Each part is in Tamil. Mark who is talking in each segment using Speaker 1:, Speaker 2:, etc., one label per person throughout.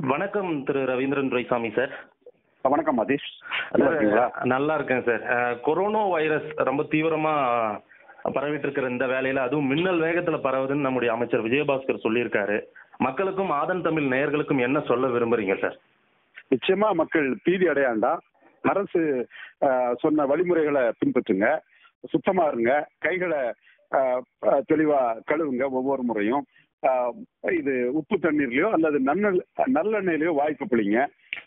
Speaker 1: வணக்கம் திரு ரவீந்திரன் துரைசாமி சார்
Speaker 2: வணக்கம் மதீஷ் நல்லா இருக்கீங்களா
Speaker 1: நல்லா இருக்கேன் சார் அஹ், கொரோனா வைரஸ் ரொம்ப தீவிரமா பரவிட்டு இருக்கிற இந்த வேலையில அதுவும் மின்னல் வேகத்துல பரவுதுன்னு நம்முடைய அமைச்சர் விஜயபாஸ்கர் சொல்லியிருக்காரு மக்களுக்கும் ஆதன் தமிழ் நேயர்களுக்கும் என்ன சொல்ல விரும்புறீங்க சார்
Speaker 2: நிச்சயமா மக்கள் பீதி அடையாண்டா அரசு ஆஹ், சொன்ன வழிமுறைகளை பின்பற்றுங்க சுத்தமா இருங்க கைகளை ஆஹ், ஆஹ், தெளிவா கழுவுங்க ஒவ்வொரு முறையும் ஆஹ், இது உப்பு தண்ணீர்லயோ அல்லது நன்னல் நல்லெண்ணெயிலயோ வாய்ப்பு பிடிங்க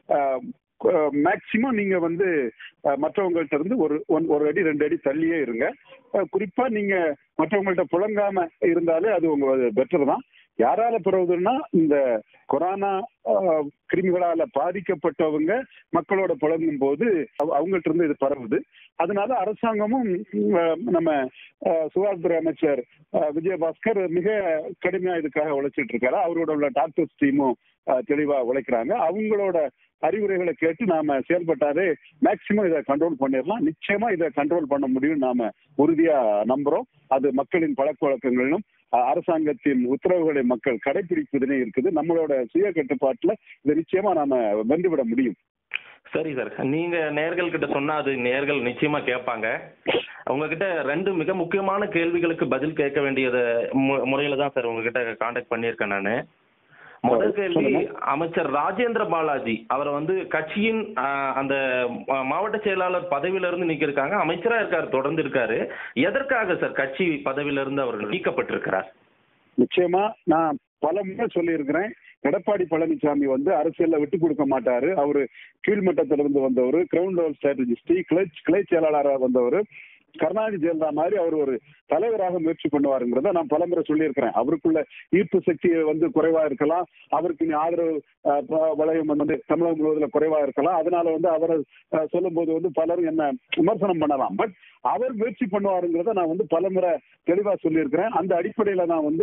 Speaker 2: மேக்சிமம் நீங்க வந்து ஆஹ், மற்றவங்கள்ட்ட இருந்து ஒரு ஒன்- ஒரு அடி ரெண்டு அடி தள்ளியே இருங்க ஆஹ், குறிப்பா நீங்க மற்றவங்கள்ட்ட புழங்காம இருந்தாலே அது உங்க பெட்டர் தான் யாரால பரவுதுன்னா இந்த கொரோனா ஆஹ், கிருமிகளால பாதிக்கப்பட்டவங்க மக்களோட புழங்கும் போது அவ- அவங்கள்ட்ட இருந்து இது பரவுது அதனால அரசாங்கமும் உம், நம்ம ஆஹ், சுகாதாரத்துறை அமைச்சர் ஆஹ், விஜயபாஸ்கர் மிக கடுமையா இதுக்காக உழைச்சிட்டு இருக்காரு அவரோட உள்ள டாக்டர்ஸ் டீமும் ஆஹ், தெளிவா உழைக்கிறாங்க அவங்களோட அறிவுரைகளை கேட்டு நாம செயல்பட்டாலே மேக்சிமம் இதை கண்ட்ரோல் பண்ணிடலாம் நிச்சயமா இதை கண்ட்ரோல் பண்ண முடியும் நாம உறுதியா நம்புறோம் அது மக்களின் பழக்க வழக்கங்களிலும் அஹ், அரசாங்கத்தின் உத்தரவுகளை மக்கள் கடைபிடிப்பதிலே இருக்குது நம்மளோட சுய கட்டுப்பாட்டுல இதை நிச்சயமா நாம வென்றுவிட முடியும்
Speaker 1: சரி சார் நீங்க நேர்கள் கிட்ட சொன்னா அது நேர்கள் நிச்சயமா கேட்பாங்க உங்ககிட்ட ரெண்டு மிக முக்கியமான கேள்விகளுக்கு பதில் கேட்க வேண்டியது மு- முறையில தான் சார் உங்ககிட்ட காண்டாக்ட் பண்ணியிருக்கேன் நான் முதல் கேள்வி
Speaker 2: சொல்லுங்க.
Speaker 1: அமைச்சர் ராஜேந்திர பாலாஜி அவரை வந்து கட்சியின் ஆஹ், அந்த மா- மாவட்ட செயலாளர் பதவியில இருந்து நீக்கியிருக்காங்க அமைச்சரா இருக்காரு தொடர்ந்து இருக்காரு எதற்காக சார் கட்சி பதவியில இருந்து அவர் நீக்கப்பட்டிருக்கிறார்
Speaker 2: நிச்சயமா நான் பல முறை சொல்லியிருக்கிறேன் எடப்பாடி பழனிசாமி வந்து அரசியல்ல விட்டு கொடுக்க மாட்டாரு அவரு கீழ்மட்டத்திலிருந்து இருந்து வந்தவர் கிரவுண்ட் லெவல் ஸ்ட்ராட்டஜிஸ்ட் கிளை கிளை செயலாளராக வந்தவர் கருணாநிதி ஜெயலலிதா மாதிரி அவர் ஒரு தலைவராக முயற்சி பண்ணுவாருங்கிறத நான் பலமுறை சொல்லியிருக்கிறேன் அவருக்குள்ள ஈர்ப்பு சக்தி வந்து குறைவா இருக்கலாம் அவருக்கு இனி ஆதரவு அஹ், ப- வளையம் வந்து தமிழகம் முழுவதுல குறைவா இருக்கலாம் அதனால வந்து அவரை சொல்லும் போது வந்து பலரும் என்ன விமர்சனம் பண்ணலாம் பட் அவர் முயற்சி பண்ணுவாருங்கிறத நான் வந்து பலமுறை தெளிவா சொல்லியிருக்கிறேன் அந்த அடிப்படையில நான் வந்து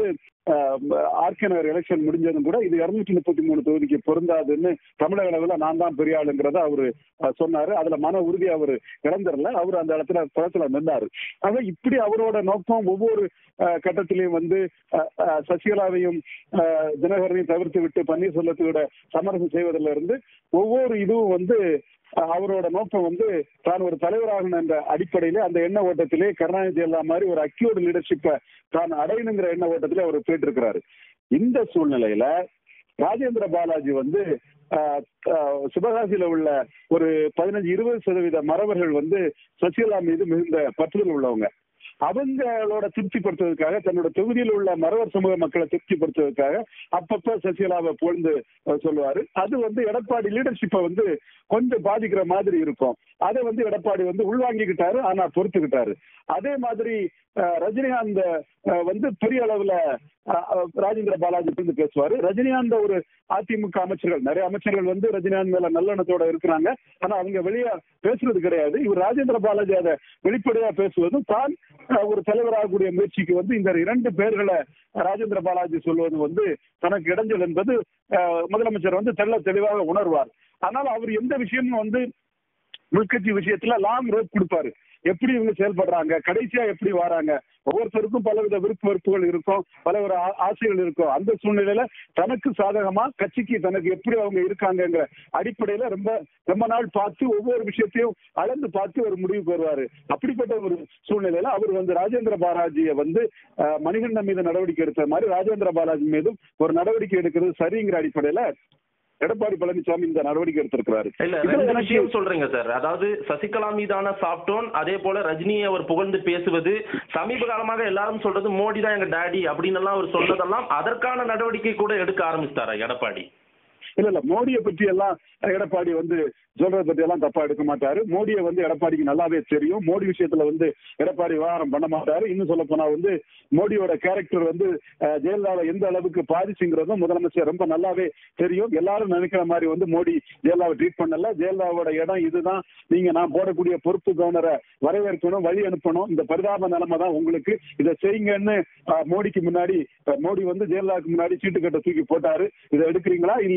Speaker 2: ஆர்கே நகர் எலெக்ஷன் முடிஞ்சதும் கூட இது இருநூற்றி முப்பத்தி மூணு தொகுதிக்கு பொருந்தாதுன்னு தமிழக அளவில் நான் தான் பெரிய ஆளுங்கிறத அவரு அஹ், சொன்னாரு அதுல மன உறுதி அவர் இழந்துடல அவர் அந்த இடத்துல களத்துல நின்றாரு ஆக இப்படி அவரோட நோக்கம் ஒவ்வொரு அஹ், கட்டத்திலையும் வந்து அஹ், அஹ், சசிகலாவையும் அஹ், தினகரனையும் தவிர்த்து விட்டு பன்னீர்செல்வத்தோட சமரசம் செய்வதிலிருந்து இருந்து ஒவ்வொரு இதுவும் வந்து அஹ், அவரோட நோக்கம் வந்து தான் ஒரு தலைவராகணும் என்ற அடிப்படையிலே அந்த எண்ண ஓட்டத்திலே கருணாநிதி எல்லா மாதிரி ஒரு அக்யூர்டு லீடர்ஷிப்பை தான் அடையணுங்கிற எண்ண ஓட்டத்திலே அவர் போயிட்டு இருக்கிறாரு இந்த சூழ்நிலையில ராஜேந்திர பாலாஜி வந்து ஆஹ், ஆஹ், சிவகாசியில உள்ள ஒரு பதினஞ்சு இருபது சதவீத மறவர்கள் வந்து சசிகலா மீது மிகுந்த பற்றுதல் உள்ளவங்க அவங்களோட திருப்திப்படுத்துவதற்காக தன்னோட தொகுதியில் உள்ள மறவர் சமூக மக்களை திருப்திப்படுத்துவதற்காக அப்பப்ப சசிகலாவை புகழ்ந்து அஹ், சொல்லுவாரு அது வந்து எடப்பாடி லீடர்ஷிப்பை வந்து கொஞ்சம் பாதிக்கிற மாதிரி இருக்கும் அதை வந்து எடப்பாடி வந்து உள்வாங்கிக்கிட்டாரு ஆனா பொறுத்துக்கிட்டாரு அதே மாதிரி அஹ், ரஜினிகாந்த் அஹ், வந்து பெரிய அளவுல அஹ், அஹ், ராஜேந்திர பாலாஜி வந்து பேசுவாரு ரஜினிகாந்த் ஒரு அதிமுக அமைச்சர்கள் நிறைய அமைச்சர்கள் வந்து ரஜினிகாந்த் மேல நல்லெண்ணத்தோட இருக்கிறாங்க ஆனா அவங்க வெளியா பேசுறது கிடையாது இவர் ராஜேந்திர பாலாஜி அதை வெளிப்படையா பேசுவதும் தான் அஹ், ஒரு தலைவராகக்கூடிய முயற்சிக்கு வந்து இந்த இரண்டு பேர்களை ராஜேந்திர பாலாஜி சொல்வது வந்து தனக்கு இடைஞ்சல் என்பது அஹ், முதலமைச்சர் வந்து தெள்ள தெளிவாக உணர்வார் ஆனால் அவர் எந்த விஷயமும் வந்து உள்கட்சி விஷயத்துல லாங் ரோப் கொடுப்பாரு எப்படி இவங்க செயல்படுறாங்க கடைசியா எப்படி வராங்க ஒவ்வொருத்தருக்கும் பலவித விருப்ப வெறுப்புகள் இருக்கும் பலவித ஆ- ஆசைகள் இருக்கும் அந்த சூழ்நிலையில தனக்கு சாதகமா கட்சிக்கு தனக்கு எப்படி அவங்க இருக்காங்கங்கிற அடிப்படையில ரொம்ப ரொம்ப நாள் பார்த்து ஒவ்வொரு விஷயத்தையும் அளந்து பார்த்து ஒரு முடிவுக்கு வருவாரு அப்படிப்பட்ட ஒரு சூழ்நிலையில அவர் வந்து ராஜேந்திர பாலாஜியை வந்து அஹ், மணிகண்டன் மீது நடவடிக்கை எடுத்த மாதிரி ராஜேந்திர பாலாஜி மீதும் ஒரு நடவடிக்கை எடுக்கிறது சரிங்கிற அடிப்படையில எடப்பாடி பழனிசாமி இந்த நடவடிக்கை எடுத்திருக்கிறாரு
Speaker 1: இல்ல
Speaker 2: இதுல
Speaker 1: ரெண்டு
Speaker 2: எனக்கு-
Speaker 1: விஷயம் சொல்றீங்க சார் அதாவது சசிகலா மீதான சாப்டோன் அதே போல ரஜினியை அவர் புகழ்ந்து பேசுவது சமீப காலமாக எல்லாரும் சொல்றது மோடி தான் எங்க டாடி அப்படின்னு எல்லாம் அவர் சொன்னதெல்லாம் அதற்கான நடவடிக்கை கூட எடுக்க ஆரம்பிச்சிட்டாரா எடப்பாடி
Speaker 2: இல்ல இல்ல மோடியை பற்றி எல்லாம் எடப்பாடி வந்து சொல்றத பத்தி எல்லாம் தப்பா எடுக்க மாட்டாரு மோடியை வந்து எடப்பாடிக்கு நல்லாவே தெரியும் மோடி விஷயத்துல வந்து எடப்பாடி விவகாரம் பண்ண மாட்டாரு இன்னும் சொல்ல போனா வந்து மோடியோட கேரக்டர் வந்து அஹ், ஜெயலலிதாவை எந்த அளவுக்கு பாதிச்சுங்கிறதும் முதலமைச்சர் ரொம்ப நல்லாவே தெரியும் எல்லாரும் நினைக்கிற மாதிரி வந்து மோடி ஜெயலலிதாவை ட்ரீட் பண்ணல ஜெயலலிதாவோட இடம் இதுதான் நீங்க நான் போடக்கூடிய பொறுப்பு கவர்னரை வரவேற்கணும் வழி அனுப்பணும் இந்த பரிதாப நிலைமை தான் உங்களுக்கு இதை செய்யுங்கன்னு அஹ், மோடிக்கு முன்னாடி அஹ், மோடி வந்து ஜெயலலிதாவுக்கு முன்னாடி சீட்டு கட்ட தூக்கி போட்டாரு இதை எடுக்கிறீங்களா இல்லையா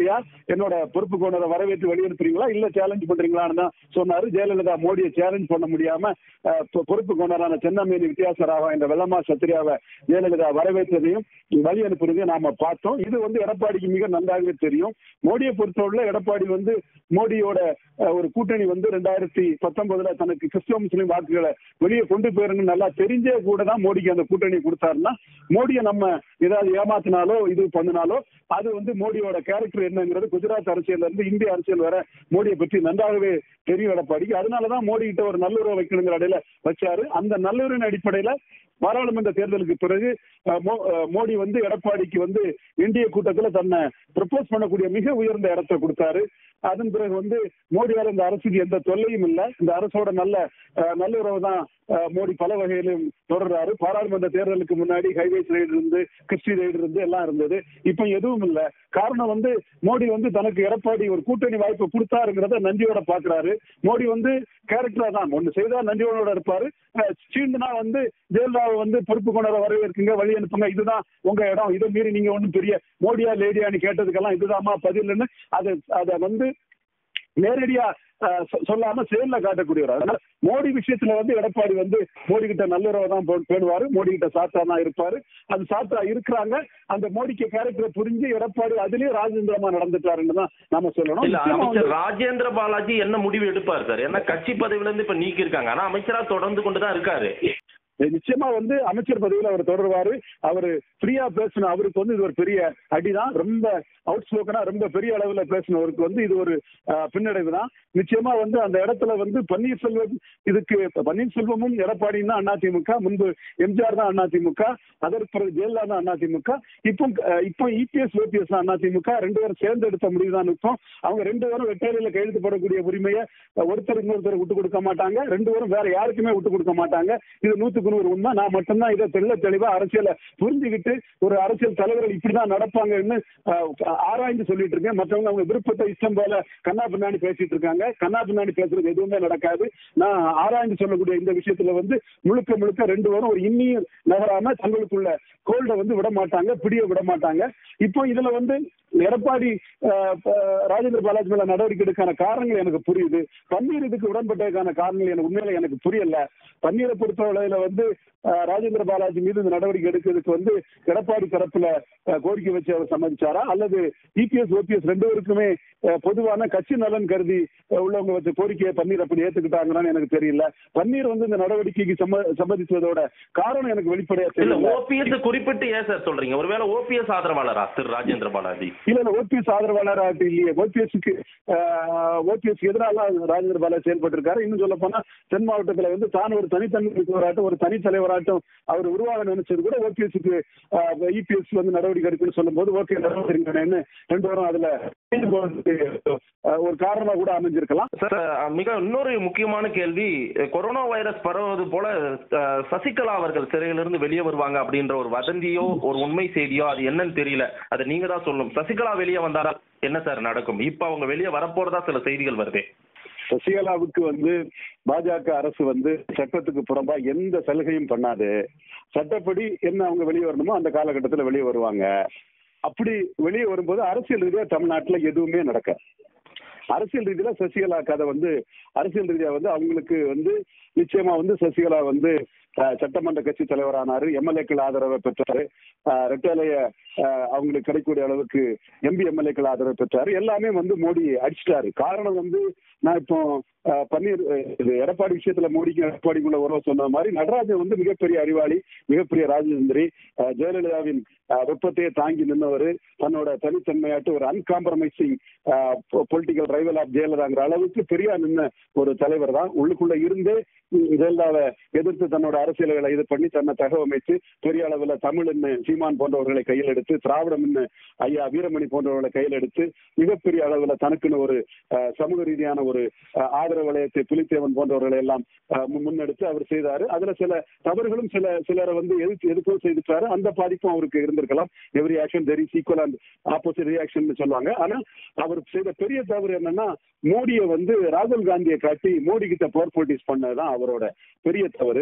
Speaker 2: நேரடியா என்னோட பொறுப்பு கொண்டதை வரவேற்று வெளியனுப்புறீங்களா இல்ல சேலஞ்ச் பண்றீங்களான்னு தான் சொன்னாரு ஜெயலலிதா மோடியை சேலஞ்ச் பண்ண முடியாம அஹ், பொ- பொறுப்பு கொண்டரான சென்னமேனி வித்தியாசராக இந்த வெள்ளமா சத்திரியாவை ஜெயலலிதா வரவேற்றதையும் வழி அனுப்புறதையும் நாம பார்த்தோம் இது வந்து எடப்பாடிக்கு மிக நன்றாகவே தெரியும் மோடியை பொறுத்தவரை எடப்பாடி வந்து மோடியோட அஹ், ஒரு கூட்டணி வந்து ரெண்டாயிரத்தி பத்தொன்பதுல தனக்கு கிறிஸ்தவ முஸ்லீம் வாக்குகளை வெளியே கொண்டு போயிருன்னு நல்லா தெரிஞ்சே கூட தான் மோடிக்கு அந்த கூட்டணி கொடுத்தாருன்னா மோடியை நம்ம ஏதாவது ஏமாத்தினாலோ இது பண்ணினாலோ அது வந்து மோடியோட கேரக்டர் என்னங்கிறது குஜராத் அரசியல்ல இருந்து இந்திய அரசியல் வர மோடியை பற்றி நன்றாகவே தெரியும் எடப்பாடிக்கு அதனாலதான் மோடி கிட்ட ஒரு நல்லுறவு வைக்கணுங்கிற அடையில வச்சாரு அந்த நல்லுறவின் அடிப்படையில பாராளுமன்ற தேர்தலுக்கு பிறகு அஹ், மோ- அஹ், மோடி வந்து எடப்பாடிக்கு வந்து இந்திய கூட்டத்துல தன்னை ப்ரப்போஸ் பண்ணக்கூடிய மிக உயர்ந்த இடத்தை கொடுத்தாரு அதன் பிறகு வந்து மோடியால இந்த அரசுக்கு எந்த தொல்லையும் இல்லை இந்த அரசோட நல்ல அஹ், நல்லுறவு தான் அஹ், மோடி பல வகையிலும் தொடர்றாரு பாராளுமன்ற தேர்தலுக்கு முன்னாடி ஹைவேஸ் ரைடு இருந்து கிறிஸ்டி ரைடு இருந்து எல்லாம் இருந்தது இப்ப எதுவும் இல்ல காரணம் வந்து மோடி வந்து தனக்கு எடப்பாடி ஒரு கூட்டணி வாய்ப்பு கொடுத்தாருங்கிறத நன்றியோட பாக்குறாரு மோடி வந்து கேரக்டரா தான் ஒண்ணு செய்தா நன்றியோட இருப்பாரு அஹ், சீண்டுனா வந்து ஜெயலலிதாவை வந்து பொறுப்பு கொண்டவரை வரவேற்குங்க வழி அனுப்புங்க இதுதான் உங்க இடம் இதை மீறி நீங்க ஒண்ணும் பெரிய மோடியா லேடியான்னு கேட்டதுக்கெல்லாம் இதுதாம்மா பதில்னு அதை அதை வந்து நேரடியா அஹ், சொ- சொல்லாம செயல்ல காட்டக்கூடியவர் அதனால மோடி விஷயத்துல வந்து எடப்பாடி வந்து மோடி கிட்ட நல்லுறவை தான் பே- பேணுவாரு மோடி கிட்ட சாத்தா தான் இருப்பாரு அது சாத்தா இருக்கிறாங்க அந்த மோடிக்கு கேரக்டரை புரிஞ்சு எடப்பாடி அதுலயும் ராஜேந்திரமா நடந்துட்டாருன்னு தான் நாம சொல்லணும்
Speaker 1: இல்ல
Speaker 2: நிச்சயமா வந்து-
Speaker 1: அமைச்சர் ராஜேந்திர பாலாஜி என்ன முடிவு எடுப்பார் சார் ஏன்னா கட்சி பதவியில இருந்து இப்ப நீக்கி இருக்காங்க ஆனா அமைச்சரா தொடர்ந்து கொண்டு தான் இருக்காரு
Speaker 2: நிச்சயமா வந்து அமைச்சர் பதவியில் அவர் தொடருவாரு அவர் ஃப்ரீயா பேசின அவருக்கு வந்து இது ஒரு பெரிய அடிதான் ரொம்ப அவுட் ஸ்போக்கனா ரொம்ப பெரிய அளவுல பேசினவருக்கு வந்து இது ஒரு அஹ், பின்னடைவு தான் நிச்சயமா வந்து அந்த இடத்துல வந்து பன்னீர்செல்வம் இதுக்கு பன்னீர்செல்வமும் எடப்பாடியும் தான் அதிமுக முன்பு எம்ஜிஆர் தான் அதிமுக அதற்கு பிறகு ஜெயலலிதா தான் அதிமுக இப்போ அஹ், இப்போ இபிஎஸ் ஓபிஎஸ் தான் அதிமுக ரெண்டு பேரும் சேர்ந்து எடுத்த முடிவு தான் இப்போ அவங்க ரெண்டு பேரும் வெட்டேரியில கையெழுத்து போடக்கூடிய உரிமையை அஹ், ஒருத்தர் இன்னொருத்தர் விட்டு கொடுக்க மாட்டாங்க ரெண்டு பேரும் வேற யாருக்குமே விட்டு கொடுக்க மாட்டாங்க இது நூத்துக்கு நூறு உண்மை நான் மட்டும்தான் இதை தெள்ள தெளிவா அரசியலை புரிஞ்சுக்கிட்டு ஒரு அரசியல் தலைவர்கள் இப்படிதான் நடப்பாங்கன்னு அஹ், ஆராய்ந்து சொல்லிட்டு இருக்கேன் மற்றவங்க அவங்க விருப்பத்தை இஷ்டம் போல கண்ணா பின்னாடி பேசிட்டு இருக்காங்க கண்ணா பின்னாடி பேசுறது எதுவுமே நடக்காது நான் ஆராய்ந்து சொல்லக்கூடிய இந்த விஷயத்துல வந்து முழுக்க முழுக்க ரெண்டு பேரும் ஒரு இன்னியும் நகராம தங்களுக்குள்ள கோல்ட வந்து விட மாட்டாங்க பிடிய விட மாட்டாங்க இப்போ இதுல வந்து எடப்பாடி அஹ், ப- ராஜேந்திர பாலாஜி மேல நடவடிக்கை எடுக்கான காரணங்கள் எனக்கு புரியுது பன்னீர் இதுக்கு உடன்பட்டதுக்கான காரணங்கள் எனக்கு உண்மையில எனக்கு புரியல பன்னீரை பொறுத்தவரையில வந்து அஹ், ராஜேந்திர பாலாஜி மீது இந்த நடவடிக்கை எடுக்கிறதுக்கு வந்து எடப்பாடி தரப்புல அஹ், கோரிக்கை வச்சு அவர் சம்மதிச்சாரா அல்லது இபிஎஸ் ஓபிஎஸ் ரெண்டு பேருக்குமே அஹ், பொதுவான கட்சி நலன் கருதி அஹ், உள்ளவங்க வச்ச கோரிக்கையை பன்னீர் அப்படி ஏத்துக்கிட்டாங்கன்னு எனக்கு தெரியல பன்னீர் வந்து இந்த நடவடிக்கைக்கு சம்ம சம்மதிச்சதோட காரணம் எனக்கு வெளிப்படையா
Speaker 1: இல்ல
Speaker 2: தெரியல
Speaker 1: ஓபிஎஸ் குறிப்பிட்டு ஏன் சார் சொல்றீங்க ஒருவேளை ஓபிஎஸ் ஆதரவாளரா திரு ராஜேந்திர பாலாஜி
Speaker 2: இல்ல இல்ல ஓபிஎஸ் ஆதரவாளராக இல்லையே ஓபிஎஸ்க்கு ஓபிஎஸ் எதிராக ராஜேந்திர பாலாஜி செயல்பட்டிருக்காரு இன்னும் சொல்ல போனா தென் மாவட்டத்துல வந்து தான் ஒரு தனித்தன்மை போராட்டம் ஒரு தனி தலைவராட்டம் அவர் உருவாக நினைச்சது கூட ஓபிஎஸ்க்கு இபிஎஸ் வந்து நடவடிக்கை எடுக்கணும்னு சொல்லும்போது ஓகே நடவடிக்கை ரெண்டு பேரும் அதுல சேர்ந்து போறதுக்கு, அஹ், ஒரு காரணமா கூட அமைஞ்சிருக்கலாம்
Speaker 1: சார் அஹ், மிக இன்னொரு முக்கியமான கேள்வி அஹ், கொரோனா வைரஸ் பரவுவது போல அஹ், சசிகலா அவர்கள் சிறையிலிருந்து வெளியே வருவாங்க அப்படின்ற ஒரு வதந்தியோ ஒரு உண்மை செய்தியோ அது என்னன்னு தெரியல அதை நீங்க தான் சொல்லணும் சசிகலா வெளியே வந்தாரா என்ன சார் நடக்கும் இப்ப அவங்க வெளியே வரப்போறதா சில செய்திகள் வருது
Speaker 2: சசிகலாவுக்கு வந்து பாஜக அரசு வந்து சட்டத்துக்கு புறம்பா எந்த சலுகையும் பண்ணாது சட்டப்படி என்ன அவங்க வெளியே வரணுமோ அந்த காலகட்டத்தில் வெளியே வருவாங்க அப்படி வெளியே வரும்போது அரசியல் ரீதியா தமிழ்நாட்டுல எதுவுமே நடக்காது அரசியல் ரீதியில சசிகலா கதை வந்து அரசியல் ரீதியா வந்து அவங்களுக்கு வந்து நிச்சயமா வந்து சசிகலா வந்து அஹ், சட்டமன்ற கட்சி தலைவரானாரு எம்எல்ஏக்கள் ஆதரவை பெற்றாரு அஹ், ரெட்டேலைய அஹ், அவங்களுக்கு கிடைக்கக்கூடிய அளவுக்கு எம்பி எம்எல்ஏக்கள் ஆதரவு பெற்றாரு எல்லாமே வந்து மோடி அடிச்சிட்டாரு காரணம் வந்து நான் இப்போ அஹ், பன்னீர் அஹ், இது எடப்பாடி விஷயத்துல மோடிக்கு எடப்பாடிக்குள்ள உறவு சொன்ன மாதிரி நடராஜன் வந்து மிகப்பெரிய அறிவாளி மிகப்பெரிய ராஜதந்திரி அஹ், ஜெயலலிதாவின் அஹ், வெப்பத்தையே தாங்கி நின்னவர் தன்னோட தனித்தன்மையாட்டு ஒரு அன்காம்ப்ரமைசிங் பொலிட்டிக்கல் ரைவல் ஆஃப் ஜெயலலிதாங்கிற அளவுக்கு பெரிய நின்ன ஒரு தலைவர் தான் உள்ளுக்குள்ள இருந்தே உம், ஜெயலலிதாவை எதிர்த்து தன்னோட அரசியல்களை இது பண்ணி தன்னை தகவமைத்து பெரிய அளவுல தமிழ்னு சீமான் போன்றவர்களை கையில் எடுத்து திராவிடம்னு ஐயா வீரமணி போன்றவர்களை கையில் எடுத்து மிகப்பெரிய அளவுல தனக்குன்னு ஒரு அஹ், சமூக ரீதியான ஒரு அஹ், ஆதரவு வளையத்தை புலித்தேவன் போன்றவர்களை எல்லாம் அஹ், மு- முன்னெடுத்து அவர் செய்தாரு அதுல சில தவறுகளும் சில சிலரை வந்து எதிர்த்து எதிர்ப்பு செய்துட்டாரு அந்த பாதிப்பும் அவருக்கு இருந்திருக்கலாம் every action very sequel and opposite reaction சொல்லுவாங்க ஆனா அவர் செய்த பெரிய தவறு என்னன்னா மோடியை வந்து ராகுல் காந்தியை காட்டி மோடி கிட்ட பவர் போலிட்டிக்ஸ் பண்ணதுதான் அவரோட பெரிய தவறு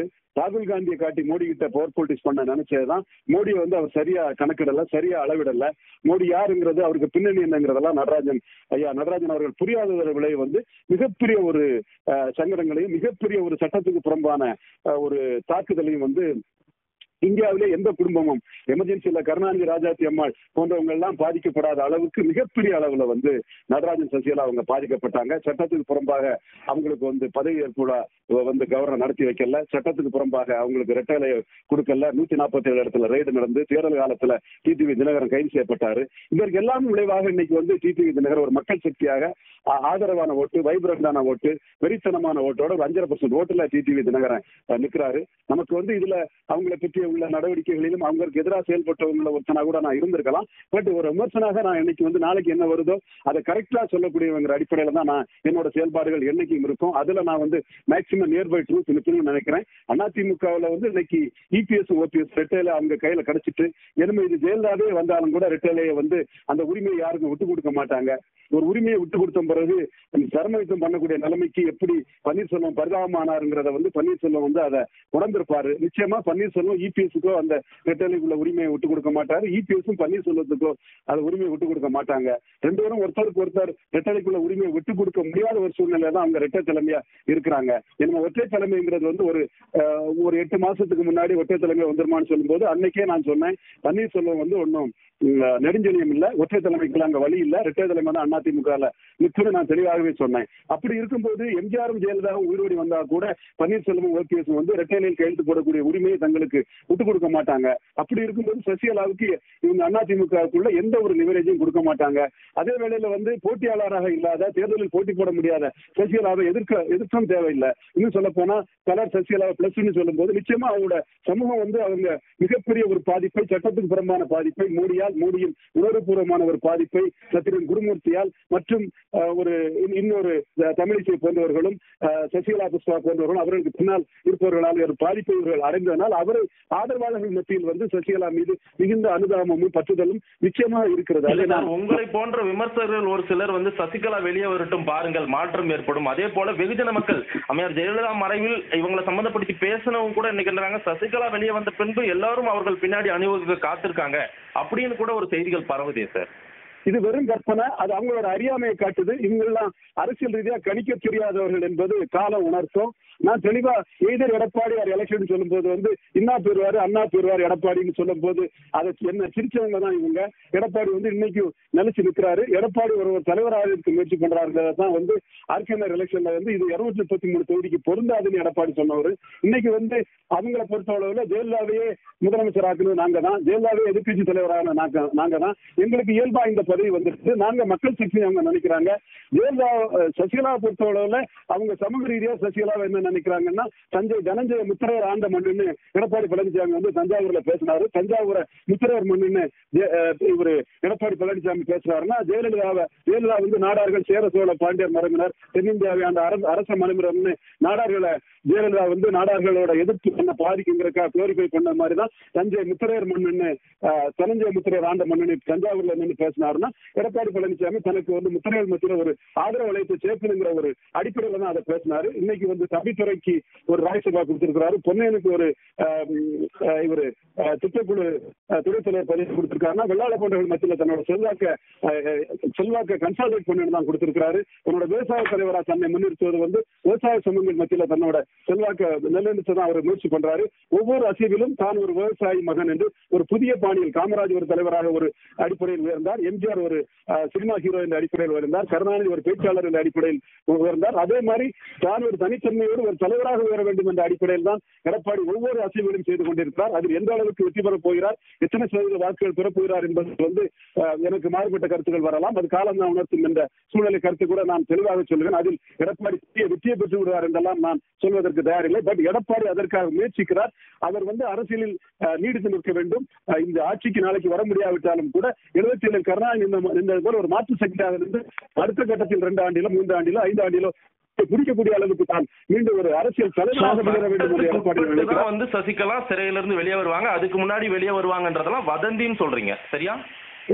Speaker 2: ராகுல் காந்தியை காட்டி மோடி கிட்ட பவர் பொலிட்டிக்ஸ் பண்ண நினைச்சதுதான் மோடியை வந்து அவர் சரியா கணக்கிடல சரியா அளவிடல மோடி யாருங்கிறது அவருக்கு பின்னணி என்னங்கிறதெல்லாம் நடராஜன் ஐயா நடராஜன் அவர்கள் புரியாததோட விளைவு வந்து மிகப்பெரிய ஒரு அஹ், சங்கடங்களையும் மிகப்பெரிய ஒரு சட்டத்துக்கு புறம்பான அஹ், ஒரு தாக்குதலையும் வந்து இந்தியாவிலே எந்த குடும்பமும் எமர்ஜென்சில கருணாநிதி ராஜாத்தி அம்மாள் போன்றவங்க எல்லாம் பாதிக்கப்படாத அளவுக்கு மிகப்பெரிய அளவுல வந்து நடராஜன் சசிகலா அவங்க பாதிக்கப்பட்டாங்க சட்டத்துக்கு புறம்பாக அவங்களுக்கு வந்து பதவி ஏற்புல வந்து கவர்னர் நடத்தி வைக்கல சட்டத்துக்கு புறம்பாக அவங்களுக்கு ரெட்டலை கொடுக்கல நூத்தி நாற்பத்தி ஏழு இடத்துல ரெய்டு நடந்து தேர்தல் காலத்துல டிடிவி தினகரன் கைது செய்யப்பட்டாரு இதற்கு எல்லாம் விளைவாக இன்னைக்கு வந்து டிடிவி தினகரன் ஒரு மக்கள் சக்தியாக ஆ- ஆதரவான ஓட்டு வைப்ரண்டான ஓட்டு வெறித்தனமான ஓட்டோட ஒரு அஞ்சரை பர்சன்ட் ஓட்டுல டிடிவி தினகரன் அஹ், நிக்கிறாரு நமக்கு வந்து இதுல அவங்களை பற்றிய உள்ள நடவடிக்கைகளிலும் அவங்களுக்கு எதிராக செயல்பட்டவங்கள ஒருத்தனா கூட நான் இருந்திருக்கலாம் பட் ஒரு விமர்சனாக நான் இன்னைக்கு வந்து நாளைக்கு என்ன வருதோ அதை கரெக்டா சொல்லக்கூடியவங்கிற அடிப்படையில தான் நான் என்னோட செயல்பாடுகள் என்னைக்கும் இருக்கும் அதுல நான் வந்து மேக்சிமம் நியர் பை ட்ரூத் இருக்கணும்னு நினைக்கிறேன் அதிமுகவுல வந்து இன்னைக்கு இபிஎஸ் ஓபிஎஸ் ரெட்டையில அவங்க கையில கிடைச்சிட்டு என்னமே இது ஜெயலலிதாவே வந்தாலும் கூட ரெட்டையிலேயே வந்து அந்த உரிமையை யாருக்கும் விட்டு கொடுக்க மாட்டாங்க ஒரு உரிமையை விட்டு கொடுத்த பிறகு சரமயுத்தம் பண்ணக்கூடிய நிலைமைக்கு எப்படி பன்னீர்செல்வம் பரிதாபமானாருங்கிறத வந்து பன்னீர்செல்வம் வந்து அதை உணர்ந்திருப்பாரு நிச்சயமா பன்னீர்செல்வம் இபிஎஸ்க்கோ அந்த ரெட்டலைக்குள்ள உரிமையை விட்டு கொடுக்க மாட்டாரு இபிஎஸும் பன்னீர்செல்வத்துக்கோ அந்த உரிமையை விட்டு கொடுக்க மாட்டாங்க ரெண்டு பேரும் ஒருத்தருக்கு ஒருத்தர் ரெட்டலைக்குள்ள உரிமையை விட்டு கொடுக்க முடியாத ஒரு சூழ்நிலை தான் அவங்க ரெட்டை தலைமையா இருக்கிறாங்க என்ன ஒற்றை தலைமைங்கிறது வந்து ஒரு அஹ், ஒரு எட்டு மாசத்துக்கு முன்னாடி ஒற்றை தலைமை வந்துருமான்னு சொல்லும்போது அன்னைக்கே நான் சொன்னேன் பன்னீர்செல்வம் வந்து ஒன்றும் நெடுஞ்செழியம் இல்ல ஒற்றை தலைமைக்குள்ள அங்க வழி இல்ல ரெட்டை தலைமை தான் அதிமுகல நிற்கும்னு நான் தெளிவாகவே சொன்னேன் அப்படி இருக்கும்போது எம்ஜிஆரும் ஜெயலலிதாவும் உயிரோடி வந்தா கூட பன்னீர்செல்வம் ஓபிஎஸ் வந்து ரெட்டையிலையில் கையெழுத்து போடக்கூடிய உரிமையை தங்களுக்கு விட்டு கொடுக்க மாட்டாங்க அப்படி இருக்கும்போது சசிகலாவுக்கு இவங்க அதிமுகவுக்குள்ள எந்த ஒரு லிவரேஜும் கொடுக்க மாட்டாங்க அதே வேளையில வந்து போட்டியாளராக இல்லாத தேர்தலில் போட்டி போட முடியாத சசிகலாவை எதிர்க்க எதிர்க்கும் தேவையில்லை இன்னும் சொல்ல போனா கலர் சசிகலா பிளஸ் சொல்லும் போது நிச்சயமா அவங்களோட சமூகம் வந்து அவங்க மிகப்பெரிய ஒரு பாதிப்பை சட்டத்துக்கு புறம்பான பாதிப்பை மோடியால் மோடியின் உணர்வுபூர்வமான ஒரு பாதிப்பை சத்திரன் குருமூர்த்தியால் மற்றும் அஹ், ஒரு இன்- இன்னொரு அஹ், தமிழிசை போன்றவர்களும் அஹ், சசிகலா புஷ்பா போன்றவர்களும் அவர்களுக்கு பின்னால் இருப்பவர்களால் ஒரு பாதிப்பை இவர்கள் அடைந்ததனால் அவர் ஆதரவாளர்கள் மத்தியில் வந்து சசிகலா மீது மிகுந்த அனுதாபமும் பற்றுதலும் நிச்சயமாக இருக்கிறது
Speaker 1: இல்ல
Speaker 2: அதை
Speaker 1: சார்,
Speaker 2: நான்
Speaker 1: உங்களை போன்ற விமர்சகர்கள் ஒரு சிலர் வந்து சசிகலா வெளியே வரட்டும் பாருங்கள் மாற்றம் ஏற்படும் அதே போல வெகுஜன மக்கள் அம்மையார் ஜெயலலிதா மறைவில் இவங்களை சம்பந்தப்படுத்தி பேசினவங்க கூட இன்னைக்கு என்னறாங்க சசிகலா வெளியே வந்த பின்பு எல்லாரும் அவர்கள் பின்னாடி அணிவகுக்க காத்திருக்காங்க அப்படின்னு கூட ஒரு செய்திகள் பரவுதே சார்
Speaker 2: இது வெறும் கற்பனை அது அவங்களோட அறியாமையை காட்டுது இவங்கெல்லாம் அரசியல் ரீதியா கணிக்க தெரியாதவர்கள் என்பது காலம் உணர்த்தும் நான் தெளிவா எய்தர் எடப்பாடி ஆர் எலெக்ஷன் சொல்லும்போது வந்து இன்னா பெறுவாரு அண்ணா பெறுவார் எடப்பாடின்னு சொல்லும்போது அதை என்ன சிரிச்சவங்க தான் இவங்க எடப்பாடி வந்து இன்னைக்கு நிலைச்சு நிற்கிறாரு எடப்பாடி ஒரு ஒரு தலைவராக முயற்சி பண்றாருங்கிறத தான் வந்து ஆர்கேனர் எலெக்ஷன்ல வந்து இது இருநூத்தி முப்பத்தி மூணு தொகுதிக்கு பொருந்தாதுன்னு எடப்பாடி சொன்னவர் இன்னைக்கு வந்து அவங்கள பொறுத்தளவுல ஜெயலலிதாவையே முதலமைச்சர் ஆக்கணும் நாங்க தான் ஜெயலலிதாவே எதிர்க்கட்சி தலைவரான நாங்க நாங்க தான் எங்களுக்கு இயல்பா இந்த பதவி வந்துருச்சு நாங்க மக்கள் சக்தி அவங்க நினைக்கிறாங்க ஜெயலலிதா அஹ், சசிகலாவை பொறுத்தளவுல அவங்க சமூக ரீதியா சசிகலாவை என்ன நினைக்கிறாங்கன்னா தஞ்சை தனஞ்சய முத்திரையர் ஆண்ட மண்ணுன்னு எடப்பாடி பழனிசாமி வந்து தஞ்சாவூர்ல பேசினாரு தஞ்சாவூரை முத்திரையர் மண்ணுன்னு ஜெ- அஹ், இவரு எடப்பாடி பழனிசாமி பேசுறாருன்னா ஜெயலலிதாவை ஜெயலலிதா வந்து நாடார்கள் சேர சோழ பாண்டியர் மரபினர் தென்னிந்தியாவை அந்த அரச அரச மரபினர்னு நாடார்களை ஜெயலலிதா வந்து நாடார்களோட எதிர்ப்பு பண்ண பாதிக்குங்கிறக்கா குளோரிஃபை பண்ண மாதிரி தான் தஞ்சை முத்திரையர் மண்ணுன்னு அஹ், தனஞ்சய முத்திரையர் ஆண்ட மண்ணுன்னு தஞ்சாவூர்ல நின்று பேசினாருன்னா எடப்பாடி பழனிசாமி தனக்கு வந்து முத்திரையர் மத்தியில ஒரு ஆதரவு அழைத்து சேர்க்கணுங்கிற ஒரு அடிப்படையில தான் அதை பேசினாரு இன்னைக்கு வந்து தம்பித்துறைக்கு ஒரு ராஜ்யசபா கொடுத்திருக்கிறாரு பொன்னையனுக்கு ஒரு ஆஹ், ஆஹ், இவரு ஆஹ், திட்டக்குழு ஆஹ், துணைத் தலைவர் பதவி கொடுத்திருக்காருன்னா வெள்ளாள போன்றவர்கள் மத்தியில தன்னோட செல்வாக்க ஆஹ், ஆஹ், செல்வாக்க கன்சால்டேட் பண்ணு தான் கொடுத்திருக்கிறாரு தன்னோட விவசாய தலைவரா தன்னை முன்னிறுத்துவது வந்து விவசாய சமூகங்கள் மத்தியில தன்னோட செல்வாக்க நிலைநிறுத்த தான் அவர் முயற்சி பண்றாரு ஒவ்வொரு அசைவிலும் தான் ஒரு விவசாயி மகன் என்று ஒரு புதிய பாணியில் காமராஜ் ஒரு தலைவராக ஒரு அடிப்படையில் உயர்ந்தார் எம்ஜிஆர் ஒரு ஆஹ், சினிமா ஹீரோ என்ற அடிப்படையில் உயர்ந்தார் கருணாநிதி ஒரு பேச்சாளர் என்ற அடிப்படையில் உயர்ந்தார் அதே மாதிரி தான் ஒரு தனித்தன்மையோடு ஒரு தலைவராக உயர வேண்டும் என்ற அடிப்படையில் தான் எடப்பாடி ஒவ்வொரு அசைவுகளையும் செய்து கொண்டிருக்கிறார் அதில் எந்த அளவுக்கு வெற்றி பெறப் போகிறார் எத்தனை சதவீத வாக்குகள் பெறப் போகிறார் என்பது வந்து ஆஹ், எனக்கு மாறுபட்ட கருத்துக்கள் வரலாம் அது காலம் தான் உணர்த்தும் என்ற சூழ்நிலை கருத்து கூட நான் தெளிவாக சொல்லுவேன் அதில் எடப்பாடி பெரிய வெற்றியை பெற்று விடுவார் என்றெல்லாம் நான் சொல்வதற்கு தயாரில்லை பட் எடப்பாடி அதற்காக முயற்சிக்கிறார் அவர் வந்து அரசியலில் ஆஹ், நீடித்து நிற்க வேண்டும் ஆஹ், இந்த ஆட்சிக்கு நாளைக்கு வர முடியாவிட்டாலும் கூட எழுபத்தி ஏழு கருணாநிதி இந்த இந்த போல ஒரு மாற்று சக்தியாக இருந்து அடுத்த கட்டத்தில் ரெண்டு ஆண்டிலோ மூன்று ஆண்டிலோ ஐந்து ஆண்டிலோ பிடிக்கக்கூடிய அளவுக்கு தான் மீண்டும் ஒரு அரசியல் தலைவராக விளர வேண்டும் என்று எடப்பாடி
Speaker 1: சட்டத்துக்கு
Speaker 2: நினைக்கிறார்
Speaker 1: தான் வந்து சசிகலா சிறையில இருந்து வெளியே வருவாங்க அதுக்கு முன்னாடி வெளியே வருவாங்கன்றதெல்லாம் வதந்தின்னு சொல்றீங்க சரியா
Speaker 2: இல்ல இல்ல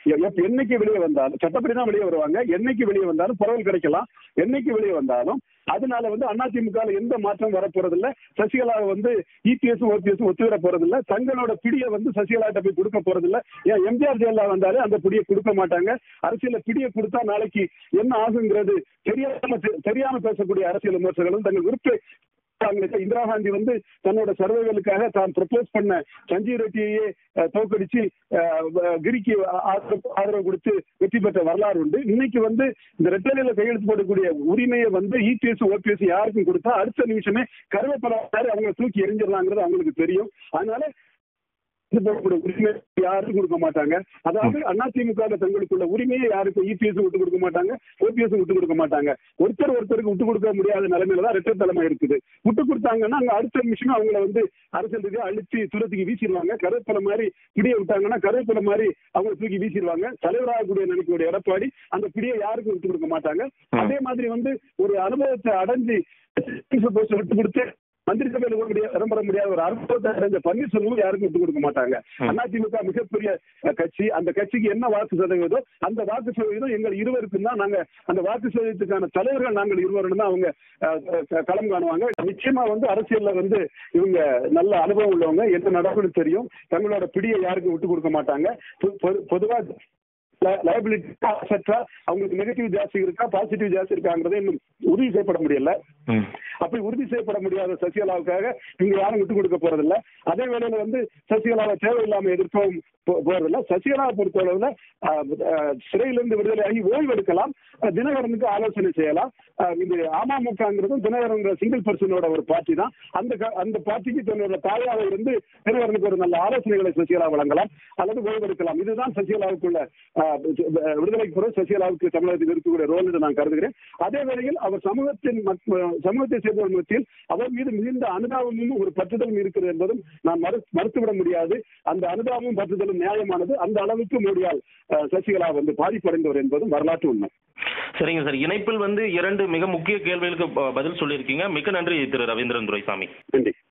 Speaker 2: எ- எப்ப- என்னைக்கு வெளியே வந்தாலும் சட்டப்படி தான் வெளியே வருவாங்க என்னைக்கு வெளியே வந்தாலும் பரவல் கிடைக்கலாம் என்னைக்கு வெளியே வந்தாலும் அதனால வந்து அதிமுக எந்த மாற்றம் வரப்போறதில்ல சசிகலா வந்து இபிஎஸ் ஓபிஎஸ் ஒத்துக்கிற போறதில்ல தங்களோட பிடியை வந்து சசிகலாட்ட போய் கொடுக்க போறதில்ல ஏன் எம்ஜிஆர் ஜெயலலிதா வந்தாலே அந்த பிடியை கொடுக்க மாட்டாங்க அரசியல பிடியை கொடுத்தா நாளைக்கு என்ன ஆகுங்கிறது தெரியாம தெரியாம பேசக்கூடிய அரசியல் விமர்சகர்களும் தங்கள் விருப்ப காங்கிரஸ் இந்திரா காந்தி வந்து தன்னோட சர்வைகளுக்காக தான் ப்ரப்போஸ் பண்ண சஞ்சீவ் ரெட்டியையே அஹ், தோற்கடிச்சு அஹ், வ- கிரிக்கு ஆதரவு ஆதரவு கொடுத்து வெற்றி பெற்ற வரலாறு உண்டு இன்னைக்கு வந்து இந்த ரெட்டலையில கையெழுத்து போடக்கூடிய உரிமையை வந்து இபிஎஸ் ஓபிஎஸ் யாருக்கும் கொடுத்தா அடுத்த நிமிஷமே கருவேப்பலாரு அவங்க தூக்கி எரிஞ்சிடலாங்கிறது அவங்களுக்கு தெரியும் அதனால இது போடக்கூடிய உரிமை யாருக்கும் கொடுக்க மாட்டாங்க அதாவது அதிமுக தங்களுக்குள்ள உரிமையை யாருக்கும் இபிஎஸ் விட்டு கொடுக்க மாட்டாங்க ஓபிஎஸ் விட்டு கொடுக்க மாட்டாங்க ஒருத்தர் ஒருத்தருக்கு விட்டு கொடுக்க முடியாத நிலைமையில தான் ரெட்டை தலைமை இருக்குது விட்டு கொடுத்தாங்கன்னா அங்க அடுத்த நிமிஷம் அவங்கள வந்து அரசியல் ரீதியா அழிச்சு தூரத்துக்கு வீசிடுவாங்க கருவேப்பிலை மாதிரி பிடியை விட்டாங்கன்னா கருவேப்பிலை மாதிரி அவங்க தூக்கி வீசிடுவாங்க தலைவராகக்கூடிய நினைக்கக்கூடிய எடப்பாடி அந்த பிடியை யாருக்கும் விட்டு கொடுக்க மாட்டாங்க அதே மாதிரி வந்து ஒரு அனுபவத்தை அடைஞ்சு போஸ்ட் விட்டு கொடுத்து மந்திரி சபையில் கூட முடிய இடம்பெற முடியாத ஒரு அனுபவத்தை அடைஞ்ச பன்னீர்செல்வம் யாருக்கும் விட்டு கொடுக்க மாட்டாங்க அதிமுக மிகப்பெரிய அஹ், கட்சி அந்த கட்சிக்கு என்ன வாக்கு சதவீதம் அந்த வாக்கு சதவீதம் எங்கள் இருவருக்கும் தான் நாங்க அந்த வாக்கு சதவீதத்துக்கான தலைவர்கள் நாங்கள் இருவரும் தான் அவங்க அஹ், அஹ், களம் காணுவாங்க நிச்சயமா வந்து அரசியல்ல வந்து இவங்க நல்ல அனுபவம் உள்ளவங்க என்ன நடக்கும்னு தெரியும் தங்களோட பிடியை யாருக்கும் விட்டு கொடுக்க மாட்டாங்க பொ- பொ- பொதுவா லயபிலிட்டி அசெட்ரா அவங்களுக்கு நெகட்டிவ் ஜாஸ்தி இருக்கா பாசிட்டிவ் ஜாஸ்தி இருக்காங்கிறத இன்னும் உறுதி செய்யப்பட முடியல
Speaker 1: ம்
Speaker 2: அப்படி உறுதி செய்யப்பட முடியாத சசிகலாவுக்காக இங்க யாரும் விட்டு கொடுக்க போறதில்ல அதே வேளையில வந்து சசிகலாவை தேவையில்லாம எதிர்க்கவும் போ- போறதில்ல சசிகலாவை பொறுத்தளவுல ஆஹ், ஆஹ், சிறையிலிருந்து விடுதலையாகி ஓய்வு எடுக்கலாம் ஆஹ், தினகரனுக்கு ஆலோசனை செய்யலாம் ஆஹ், இது அமமுகங்கிறதும் தினகரன் சிங்கிள் பர்சனோட ஒரு பார்ட்டி தான் அந்த க- அந்த பார்ட்டிக்கு தன்னோட தாயாக இருந்து தினகரனுக்கு ஒரு நல்ல ஆலோசனைகளை சசிகலா வழங்கலாம் அல்லது ஓய்வு எடுக்கலாம் இதுதான் சசிகலாவுக்குள்ள ஆஹ், விடுதலைக்கு பிறகு சசிகலாவுக்கு தமிழகத்தில் இருக்கக்கூடிய ரோல் என்று நான் கருதுகிறேன் அதே வேளையில் அவர் சமூகத்தின் மத்- சமூகத்தை சேர்ந்தவர் மத்தியில் அவர் மீது மிகுந்த அனுதாபமும் ஒரு பற்றுதலும் இருக்கிறது என்பதும் நான் மறு மறுத்துவிட முடியாது அந்த அனுதாபமும் பற்றுதலும் நியாயமானது அந்த அளவுக்கு மோடியால் அஹ், சசிகலா வந்து பாதிப்படைந்தவர் என்பதும் வரலாற்று உண்மை
Speaker 1: சரிங்க சார் இணைப்பில் வந்து இரண்டு மிக முக்கிய கேள்விகளுக்கு ப- பதில் சொல்லியிருக்கீங்க மிக்க நன்றி திரு ரவீந்திரன் துரைசாமி
Speaker 2: நன்றி